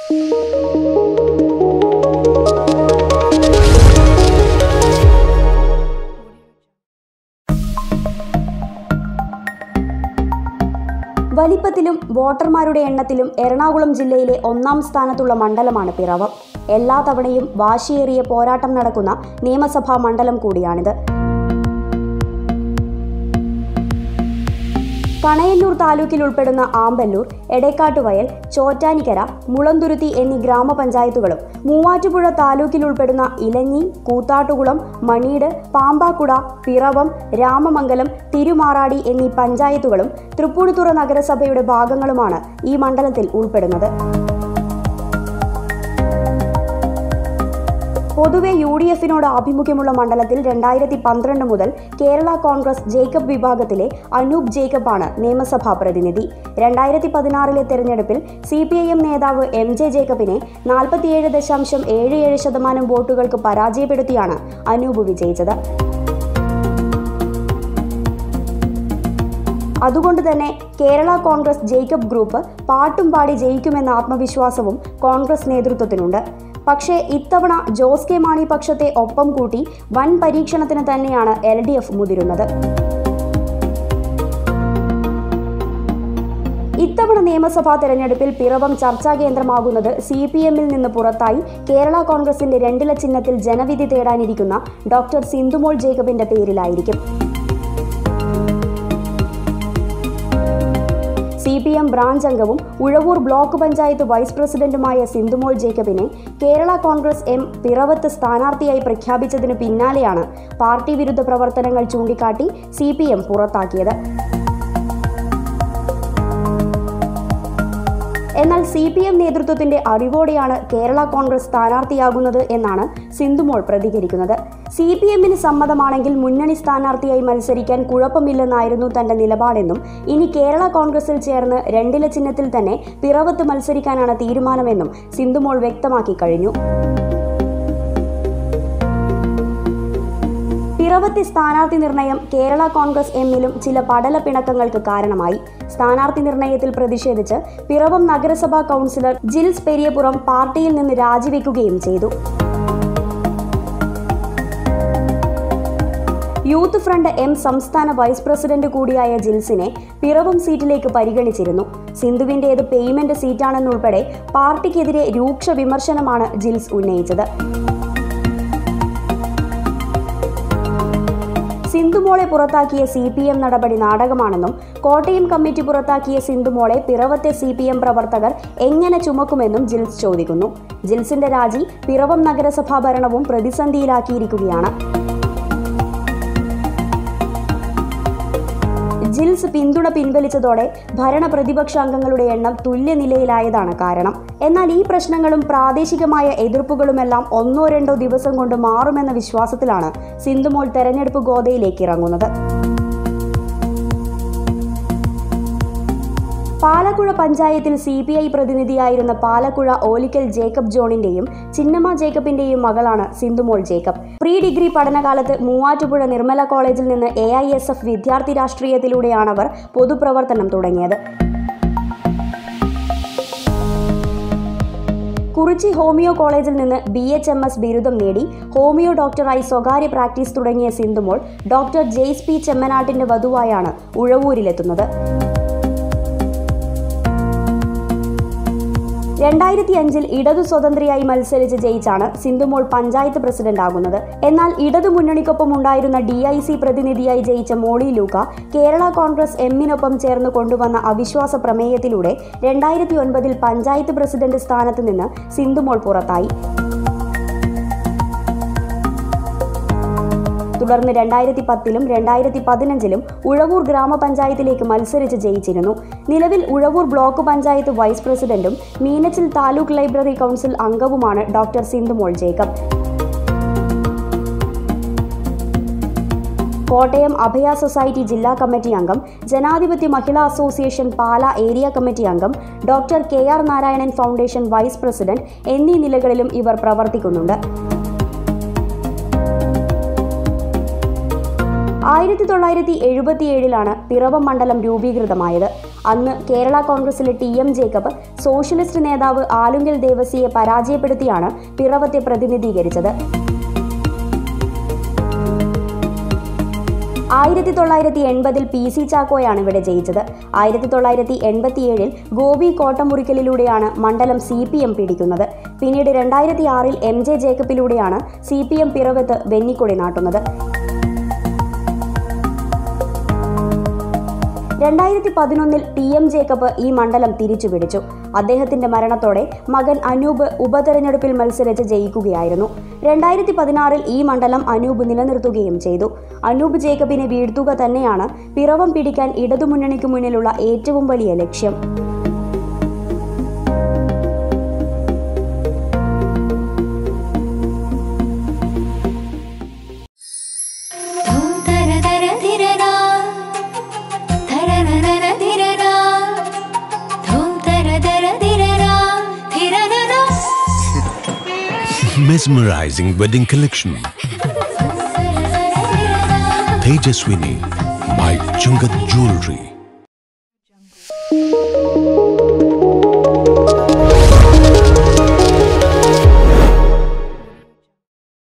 വലിപ്പത്തിലും വോട്ടർമാരുടെ എണ്ണത്തിലും എറണാകുളം ജില്ലയിലെ ഒന്നാം സ്ഥാനത്തുള്ള മണ്ഡലമാണ് പിറവം എല്ലാ തവണയും വാശിയേറിയ പോരാട്ടം നടക്കുന്ന നിയമസഭാ മണ്ഡലം കൂടിയാണിത് കണയന്നൂർ താലൂക്കിൽ ഉൾപ്പെടുന്ന ആമ്പല്ലൂർ എടേക്കാട്ടുവയൽ ചോറ്റാനിക്കര മുളന്തുരുത്തി എന്നീ ഗ്രാമപഞ്ചായത്തുകളും മൂവാറ്റുപുഴ താലൂക്കിൽ ഉൾപ്പെടുന്ന ഇലഞ്ഞി കൂത്താട്ടുകുളം മണീട് പാമ്പാക്കുട പിറവം രാമമംഗലം തിരുമാറാടി എന്നീ പഞ്ചായത്തുകളും തൃപ്പൂണിത്തുറ നഗരസഭയുടെ ഭാഗങ്ങളുമാണ് ഈ മണ്ഡലത്തിൽ ഉൾപ്പെടുന്നത് പൊതുവെ യു ഡി എഫിനോട് ആഭിമുഖ്യമുള്ള മണ്ഡലത്തിൽ രണ്ടായിരത്തി പന്ത്രണ്ട് മുതൽ കേരള കോൺഗ്രസ് ജേക്കബ് വിഭാഗത്തിലെ അനൂപ് ജേക്കബാണ് നിയമസഭാ പ്രതിനിധി രണ്ടായിരത്തി പതിനാറിലെ തെരഞ്ഞെടുപ്പിൽ സി പി ഐ എം നേതാവ് എം ജെ ജേക്കബിനെ നാൽപ്പത്തിയേഴ് ദശാംശം ഏഴ് ഏഴ് ശതമാനം വോട്ടുകൾക്ക് പരാജയപ്പെടുത്തിയാണ് അനൂപ് വിജയിച്ചത് അതുകൊണ്ട് തന്നെ കേരള കോൺഗ്രസ് ജേക്കബ് ഗ്രൂപ്പ് പാട്ടും പാടി ജയിക്കുമെന്ന ആത്മവിശ്വാസവും കോൺഗ്രസ് നേതൃത്വത്തിനുണ്ട് പക്ഷേ ഇത്തവണ ജോസ് കെ മാണി പക്ഷത്തെ ഒപ്പം കൂട്ടി വൻ പരീക്ഷണത്തിന് തന്നെയാണ് എൽ ഡി എഫ് മുതിരുന്നത് ഇത്തവണ നിയമസഭാ തെരഞ്ഞെടുപ്പിൽ പിറവം ചർച്ചാ കേന്ദ്രമാകുന്നത് സി പി എമ്മിൽ നിന്ന് പുറത്തായി കേരള കോൺഗ്രസിന്റെ രണ്ടില ചിഹ്നത്തിൽ ജനവിധി തേടാനിരിക്കുന്ന ഡോക്ടർ സിന്ധുമോൾ ജേക്കബിന്റെ പേരിലായിരിക്കും സി പി എം ബ്രാഞ്ച് അംഗവും ഉഴവൂർ ബ്ലോക്ക് പഞ്ചായത്ത് വൈസ് പ്രസിഡന്റുമായ സിന്ധുമോൾ ജേക്കബിനെ കേരള കോൺഗ്രസ് എം പിറവത്ത് സ്ഥാനാർത്ഥിയായി പ്രഖ്യാപിച്ചതിനു പിന്നാലെയാണ് പാർട്ടി വിരുദ്ധ പ്രവർത്തനങ്ങൾ ചൂണ്ടിക്കാട്ടി സി പി എം പുറത്താക്കിയത് എന്നാൽ സി പി എം നേതൃത്വത്തിന്റെ അറിവോടെയാണ് കേരള കോൺഗ്രസ് സ്ഥാനാർത്ഥിയാകുന്നത് എന്നാണ് സിന്ധുമോൾ പ്രതികരിക്കുന്നത് സി പി എമ്മിന് സമ്മതമാണെങ്കിൽ മുന്നണി സ്ഥാനാർത്ഥിയായി മത്സരിക്കാൻ കുഴപ്പമില്ലെന്നായിരുന്നു തന്റെ നിലപാടെന്നും ഇനി കേരള കോൺഗ്രസിൽ ചേർന്ന് രണ്ടില ചിഹ്നത്തിൽ തന്നെ പിറവത്ത് മത്സരിക്കാനാണ് തീരുമാനമെന്നും സിന്ധുമോൾ വ്യക്തമാക്കി കഴിഞ്ഞു പിറവത്തെ സ്ഥാനാർത്ഥി നിർണയം കേരള കോൺഗ്രസ് എമ്മിലും ചില പടല പിണക്കങ്ങൾക്ക് കാരണമായി സ്ഥാനാർത്ഥി നിർണയത്തിൽ പ്രതിഷേധിച്ച് പിറവം നഗരസഭാ കൗൺസിലർ ജിൽസ് പെരിയപുറം പാർട്ടിയിൽ നിന്ന് രാജിവെക്കുകയും ചെയ്തു യൂത്ത് ഫ്രണ്ട് എം സംസ്ഥാന വൈസ് പ്രസിഡന്റ് കൂടിയായ ജിൽസിനെ പിറവം സീറ്റിലേക്ക് പരിഗണിച്ചിരുന്നു സിന്ധുവിന്റേത് പേയ്മെന്റ് സീറ്റാണെന്നുൾപ്പെടെ പാർട്ടിക്കെതിരെ രൂക്ഷ വിമർശനമാണ് ജിൽസ് ഉന്നയിച്ചത് സിന്ധുമോളെ പുറത്താക്കിയ സി പി എം നടപടി നാടകമാണെന്നും കോട്ടയം കമ്മിറ്റി പുറത്താക്കിയ സിന്ധുമോളെ പിറവത്തെ സി പി എം പ്രവർത്തകർ എങ്ങനെ ചുമക്കുമെന്നും ജിൽസ് ചോദിക്കുന്നു ജിൽസിന്റെ രാജി പിറവം നഗരസഭാ ഭരണവും പ്രതിസന്ധിയിലാക്കിയിരിക്കുകയാണ് ജിൽസ് പിന്തുണ പിൻവലിച്ചതോടെ ഭരണ പ്രതിപക്ഷ അംഗങ്ങളുടെ എണ്ണം തുല്യനിലയിലായതാണ് കാരണം എന്നാൽ ഈ പ്രശ്നങ്ങളും പ്രാദേശികമായ എതിർപ്പുകളുമെല്ലാം ഒന്നോ രണ്ടോ ദിവസം കൊണ്ട് മാറുമെന്ന വിശ്വാസത്തിലാണ് സിന്ധുമോൾ തെരഞ്ഞെടുപ്പ് ഗോതയിലേക്ക് ഇറങ്ങുന്നത് പാലക്കുഴ പഞ്ചായത്തിൽ സി പി ഐ പ്രതിനിധിയായിരുന്ന പാലക്കുഴ ഓലിക്കൽ ജേക്കബ് ജോണിന്റെയും ചിന്നമ്മ ജേക്കബിന്റെയും മകളാണ് സിന്ധുമോൾ ജേക്കബ് പ്രീ ഡിഗ്രി പഠനകാലത്ത് മൂവാറ്റുപുഴ നിർമ്മല കോളേജിൽ നിന്ന് എ ഐ എസ് എഫ് വിദ്യാർത്ഥി രാഷ്ട്രീയത്തിലൂടെയാണ് അവർ പൊതുപ്രവർത്തനം തുടങ്ങിയത് കുറിച്ചി ഹോമിയോ കോളേജിൽ നിന്ന് ബി എച്ച് എം എസ് ബിരുദം നേടി ഹോമിയോ ഡോക്ടറായി സ്വകാര്യ പ്രാക്ടീസ് തുടങ്ങിയ സിന്ധുമോൾ ഡോക്ടർ ജെയ്സ് പി ചെമ്മനാട്ടിന്റെ വധുവായാണ് ഉഴവൂരിലെത്തുന്നത് രണ്ടായിരത്തി അഞ്ചിൽ ഇടതു സ്വതന്ത്രയായി മത്സരിച്ച് ജയിച്ചാണ് സിന്ധുമോൾ പഞ്ചായത്ത് പ്രസിഡന്റ് ആകുന്നത് എന്നാൽ ഇടതു മുന്നണിക്കൊപ്പം ഉണ്ടായിരുന്ന ഡി ഐ സി പ്രതിനിധിയായി ജയിച്ച മോളി ലൂക്ക കേരള കോൺഗ്രസ് എമ്മിനൊപ്പം ചേർന്ന് കൊണ്ടുവന്ന അവിശ്വാസ പ്രമേയത്തിലൂടെ രണ്ടായിരത്തി ഒൻപതിൽ പഞ്ചായത്ത് പ്രസിഡന്റ് സ്ഥാനത്ത് നിന്ന് സിന്ധുമോൾ പുറത്തായി തുടർന്ന് രണ്ടായിരത്തി പത്തിലും രണ്ടായിരത്തി പതിനഞ്ചിലും ഉഴവൂർ ഗ്രാമപഞ്ചായത്തിലേക്ക് മത്സരിച്ച് ജയിച്ചിരുന്നു നിലവിൽ ഉഴവൂർ ബ്ലോക്ക് പഞ്ചായത്ത് വൈസ് പ്രസിഡന്റും മീനച്ചിൽ താലൂക്ക് ലൈബ്രറി കൗൺസിൽ അംഗവുമാണ് ഡോക്ടർ സിന്ധുമോൾ ജേക്കബ് കോട്ടയം അഭയ സൊസൈറ്റി ജില്ലാ കമ്മിറ്റി അംഗം ജനാധിപത്യ മഹിളാ അസോസിയേഷൻ പാല ഏരിയ കമ്മിറ്റി അംഗം doctor K R Narayanan foundation vice president എന്നീ നിലകളിലും ഇവർ പ്രവർത്തിക്കുന്നുണ്ട് ആയിരത്തി തൊള്ളായിരത്തി എഴുപത്തിയേഴിലാണ് പിറവം മണ്ഡലം രൂപീകൃതമായത് അന്ന് കേരള കോൺഗ്രസിലെ ടി എം ജേക്കബ് സോഷ്യലിസ്റ്റ് നേതാവ് ആലുങ്കൽ ദേവസിയെ പരാജയപ്പെടുത്തിയാണ് പിറവത്തെ പ്രതിനിധീകരിച്ചത് ആയിരത്തി തൊള്ളായിരത്തി എൺപതിൽ പി സി ചാക്കോയാണ് ഇവിടെ ജയിച്ചത് ആയിരത്തി തൊള്ളായിരത്തി എൺപത്തിയേഴിൽ ഗോപി കോട്ടമുറിക്കലിലൂടെയാണ് മണ്ഡലം സി പി എം പിടിക്കുന്നത് പിന്നീട് രണ്ടായിരത്തി ആറിൽ എം ജെ ജേക്കബിലൂടെയാണ് സി പി എം പിറവത്ത് വെന്നിക്കൊടി നാട്ടുന്നത് രണ്ടായിരത്തി പതിനൊന്നിൽ ടി എം ജേക്കബ് ഈ മണ്ഡലം തിരിച്ചുപിടിച്ചു അദ്ദേഹത്തിന്റെ മരണത്തോടെ മകൻ അനൂപ് ഉപതെരഞ്ഞെടുപ്പിൽ മത്സരിച്ച് ജയിക്കുകയായിരുന്നു രണ്ടായിരത്തി പതിനാറിൽ ഈ മണ്ഡലം അനൂപ് നിലനിർത്തുകയും ചെയ്തു അനൂപ് ജേക്കബിനെ വീഴ്ത്തുക തന്നെയാണ് പിറവം പിടിക്കാൻ ഇടതുമുന്നണിക്ക് മുന്നിലുള്ള ഏറ്റവും വലിയ ലക്ഷ്യം ധൂം തര തര ധിരരാ ധരരരര ധിരരാ ധൂം തര തര ധിരരാ ധിരരരാ Mesmerizing wedding collection. Tejaswini by Chungat Jewelry.